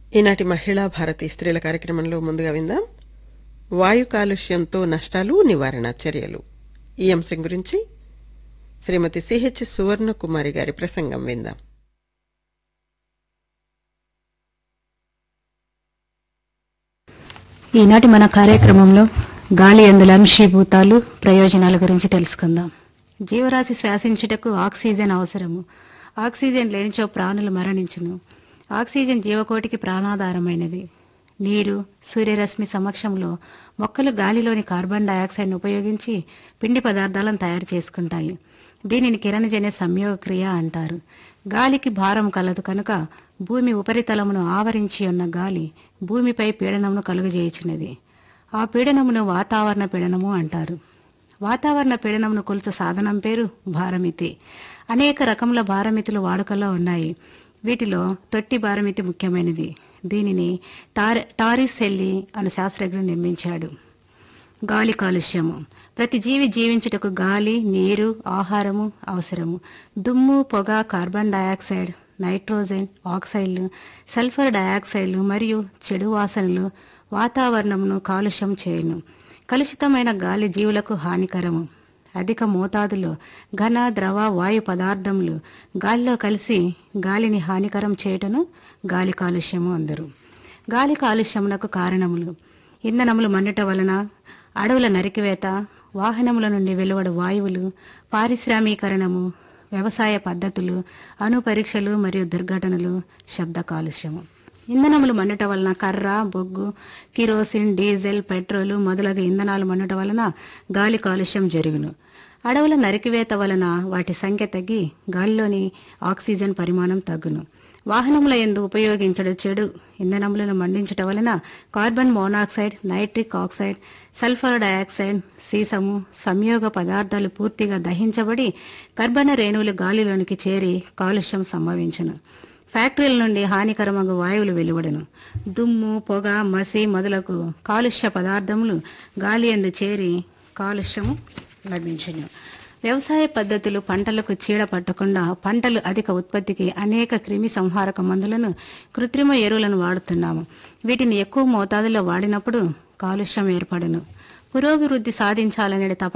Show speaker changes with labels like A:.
A: ఈనాటి మహిళా భారతి స్త్రీల కార్యక్రమంలో ముందుగా విందాం వాయు కాలుష్యంతో నష్టాలు నివారణ చర్యలు ఈ అంశం గురించి శ్రీమతి సిహెచ్ సువర్ణకుమారి గారి ప్రసంగం విందాం
B: ఈనాటి మన కార్యక్రమంలో గాలి అందుల అంశీభూతాలు ప్రయోజనాల గురించి తెలుసుకుందాం జీవరాశి శ్వాసించుటకు ఆక్సిజన్ అవసరము ఆక్సిజన్ లేనిచో ప్రాణులు మరణించును ఆక్సిజన్ జీవకోటికి ప్రాణాధారమైనది నీరు సూర్యరశ్మి సమక్షంలో మొక్కలు గాలిలోని కార్బన్ డయాక్సైడ్ను ఉపయోగించి పిండి పదార్థాలను తయారు చేసుకుంటాయి దీనిని కిరణజన్య సంయోగ క్రియ అంటారు గాలికి భారం కలదు కనుక భూమి ఉపరితలమును ఆవరించి ఉన్న గాలి భూమిపై పీడనమును కలుగజేయుచున్నది ఆ పీడనమును వాతావరణ పీడనము అంటారు వాతావరణ పీడనమును కొలుచు సాధనం పేరు భారమితి అనేక రకముల భారమితులు వాడుకలో ఉన్నాయి వీటిలో తొట్టి భారమితి ముఖ్యమైనది దీనిని టార్ టారిస్ సెల్లి అను శాస్త్రజ్ఞుడు నిర్మించాడు గాలి కాలుష్యము ప్రతి జీవి జీవించుటకు గాలి నీరు ఆహారము అవసరము దుమ్ము పొగ కార్బన్ డయాక్సైడ్ నైట్రోజన్ ఆక్సైడ్లు సల్ఫర్ డయాక్సైడ్లు మరియు చెడు వాసనలు వాతావరణమును కాలుష్యం చేయును కలుషితమైన గాలి జీవులకు హానికరము అధిక మోతాదులో ఘన ద్రవ వాయు పదార్థములు గాలిలో కలిసి గాలిని హానికరం చేయుటను గాలి కాలుష్యము అందరు గాలి కాలుష్యమునకు కారణములు ఇంధనములు మండుట వలన అడవుల నరికివేత వాహనముల నుండి వెలువడు వాయువులు పారిశ్రామీకరణము వ్యవసాయ పద్ధతులు అణు పరీక్షలు మరియు దుర్ఘటనలు శబ్ద కాలుష్యము ఇంధనములు మండుట వలన కర్ర బొగ్గు కిరోసిన్ డీజిల్ పెట్రోలు మొదలగు ఇంధనాలు మండుట వలన గాలి కాలుష్యం జరుగును అడవుల నరికివేత వలన వాటి సంఖ్య తగ్గి గాలిలోని ఆక్సిజన్ పరిమాణం తగ్గును వాహనముల ఎందు ఉపయోగించడు చెడు ఇంధనములను మండించటం వలన carbon monoxide nitric oxide sulphur dioxide సీసము సంయోగ పదార్థాలు పూర్తిగా దహించబడి కర్బన రేణువులు గాలిలోనికి చేరి కాలుష్యం సంభవించును ఫ్యాక్టరీల నుండి హానికరమగు వాయువులు వెలువడను దుమ్ము పొగ మసి మొదలగు కాలుష్య పదార్థములు గాలి ఎందు చేరి కాలుష్యము లభించును వ్యవసాయ పద్ధతులు పంటలకు చీడ పట్టకుండా పంటలు అధిక ఉత్పత్తికి అనేక క్రిమి సంహారక మందులను కృత్రిమ ఎరువులను వాడుతున్నాము వీటిని ఎక్కువ మోతాదులో వాడినప్పుడు కాలుష్యం ఏర్పడును పురోభివృద్ధి సాధించాలనే తపన